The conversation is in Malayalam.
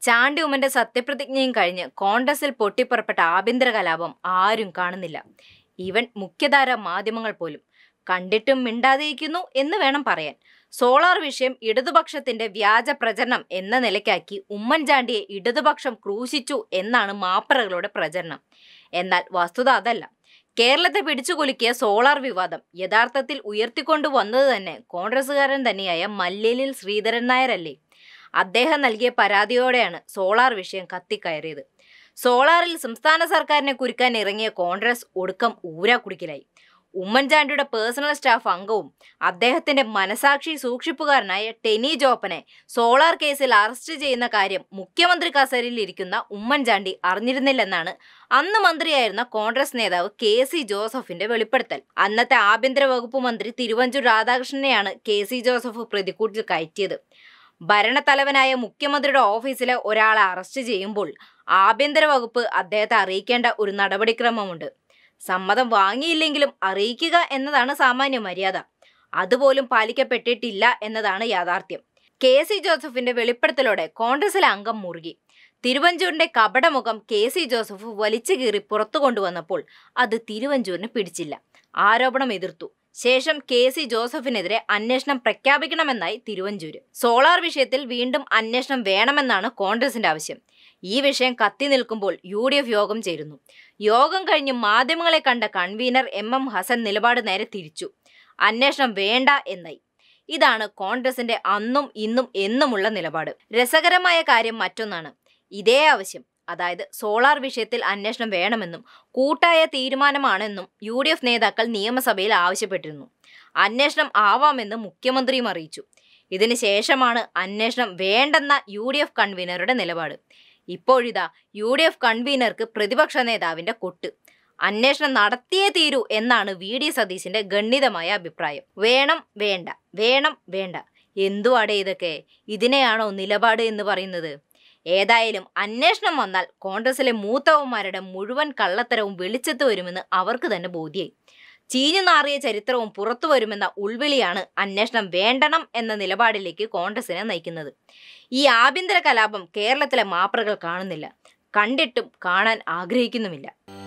ചാണ്ടി ഉമ്മന്റെ സത്യപ്രതിജ്ഞയും കഴിഞ്ഞ് കോൺഗ്രസിൽ പൊട്ടിപ്പുറപ്പെട്ട ആഭ്യന്തര കലാപം ആരും കാണുന്നില്ല ഈവൻ മുഖ്യധാര മാധ്യമങ്ങൾ പോലും കണ്ടിട്ടും മിണ്ടാതിരിക്കുന്നു എന്ന് വേണം പറയാൻ സോളാർ വിഷയം ഇടതുപക്ഷത്തിന്റെ വ്യാജ പ്രചരണം എന്ന നിലയ്ക്കാക്കി ഉമ്മൻചാണ്ടിയെ ഇടതുപക്ഷം ക്രൂശിച്ചു എന്നാണ് മാപ്പറകളുടെ പ്രചരണം എന്നാൽ വസ്തുത അതല്ല കേരളത്തെ പിടിച്ചുകുലുക്കിയ സോളാർ വിവാദം യഥാർത്ഥത്തിൽ ഉയർത്തിക്കൊണ്ടു വന്നത് തന്നെ കോൺഗ്രസുകാരൻ തന്നെയായ മല്ലേലിൽ ശ്രീധരൻ നായരല്ലേ അദ്ദേഹം നൽകിയ പരാതിയോടെയാണ് സോളാർ വിഷയം കത്തിക്കയറിയത് സോളാറിൽ സംസ്ഥാന സർക്കാരിനെ കുരുക്കാൻ ഇറങ്ങിയ കോൺഗ്രസ് ഒടുക്കം ഊരാ കുടിക്കലായി ഉമ്മൻചാണ്ടിയുടെ പേഴ്സണൽ സ്റ്റാഫ് അംഗവും അദ്ദേഹത്തിന്റെ മനസാക്ഷി സൂക്ഷിപ്പുകാരനായ ടെനി ജോപ്പനെ സോളാർ കേസിൽ അറസ്റ്റ് ചെയ്യുന്ന കാര്യം മുഖ്യമന്ത്രി കസേരയിൽ ഇരിക്കുന്ന ഉമ്മൻചാണ്ടി അറിഞ്ഞിരുന്നില്ലെന്നാണ് അന്ന് മന്ത്രിയായിരുന്ന കോൺഗ്രസ് നേതാവ് കെ സി ജോസഫിന്റെ വെളിപ്പെടുത്തൽ അന്നത്തെ ആഭ്യന്തര വകുപ്പ് മന്ത്രി തിരുവഞ്ചൂർ രാധാകൃഷ്ണനെയാണ് കെ സി ജോസഫ് പ്രതിക്കൂട്ടിൽ കയറ്റിയത് ഭരണത്തലവനായ മുഖ്യമന്ത്രിയുടെ ഓഫീസിലെ ഒരാളെ അറസ്റ്റ് ചെയ്യുമ്പോൾ ആഭ്യന്തര വകുപ്പ് അദ്ദേഹത്തെ അറിയിക്കേണ്ട ഒരു നടപടിക്രമമുണ്ട് സമ്മതം വാങ്ങിയില്ലെങ്കിലും അറിയിക്കുക എന്നതാണ് സാമാന്യ മര്യാദ അതുപോലും പാലിക്കപ്പെട്ടിട്ടില്ല എന്നതാണ് യാഥാർത്ഥ്യം കെ സി ജോസഫിന്റെ വെളിപ്പെടുത്തലോടെ കോൺഗ്രസിലെ അംഗം മുറുകി തിരുവഞ്ചൂരിന്റെ കപടമുഖം കെ സി ജോസഫ് വലിച്ചു കീറി പുറത്തു കൊണ്ടുവന്നപ്പോൾ അത് തിരുവഞ്ചൂരിന് പിടിച്ചില്ല ആരോപണം എതിർത്തു ശേഷം കെ സി ജോസഫിനെതിരെ അന്വേഷണം പ്രഖ്യാപിക്കണമെന്നായി തിരുവഞ്ചൂര് സോളാർ വിഷയത്തിൽ വീണ്ടും അന്വേഷണം വേണമെന്നാണ് കോൺഗ്രസിന്റെ ആവശ്യം ഈ വിഷയം കത്തി നിൽക്കുമ്പോൾ യു ഡി എഫ് യോഗം ചേരുന്നു യോഗം കഴിഞ്ഞ് മാധ്യമങ്ങളെ കണ്ട കൺവീനർ എം എം ഹസൻ നിലപാട് നേരെ തിരിച്ചു അന്വേഷണം വേണ്ട എന്നായി ഇതാണ് കോൺഗ്രസിന്റെ അന്നും ഇന്നും എന്നുമുള്ള നിലപാട് രസകരമായ കാര്യം മറ്റൊന്നാണ് ഇതേ ആവശ്യം അതായത് സോളാർ വിഷയത്തിൽ അന്വേഷണം വേണമെന്നും കൂട്ടായ തീരുമാനമാണെന്നും യു ഡി എഫ് നേതാക്കൾ നിയമസഭയിൽ ആവശ്യപ്പെട്ടിരുന്നു അന്വേഷണം ആവാമെന്ന് മുഖ്യമന്ത്രിയും അറിയിച്ചു ഇതിന് ശേഷമാണ് അന്വേഷണം വേണ്ടെന്ന യു ഡി എഫ് കൺവീനറുടെ നിലപാട് ഇപ്പോഴിതാ യു ഡി എഫ് കൺവീനർക്ക് പ്രതിപക്ഷ നേതാവിന്റെ കൊട്ട് അന്വേഷണം നടത്തിയേ തീരൂ എന്നാണ് വി ഡി സതീശിന്റെ ഗണ്ഡിതമായ അഭിപ്രായം വേണം വേണ്ട വേണം വേണ്ട എന്തുവാടേ ഇതൊക്കെ ഇതിനെയാണോ നിലപാട് എന്ന് പറയുന്നത് ഏതായാലും അന്വേഷണം വന്നാൽ കോൺഗ്രസിലെ മൂത്തവന്മാരുടെ മുഴുവൻ കള്ളത്തരവും വെളിച്ചത്ത് വരുമെന്ന് അവർക്ക് തന്നെ ബോധ്യായി ചീഞ്ഞു നാറിയ ചരിത്രവും പുറത്തു വരുമെന്ന ഉൾവിളിയാണ് അന്വേഷണം വേണ്ടണം എന്ന നിലപാടിലേക്ക് കോൺഗ്രസിനെ നയിക്കുന്നത് ഈ ആഭ്യന്തര കലാപം കേരളത്തിലെ മാപ്രകൾ കാണുന്നില്ല കണ്ടിട്ടും കാണാൻ ആഗ്രഹിക്കുന്നുമില്ല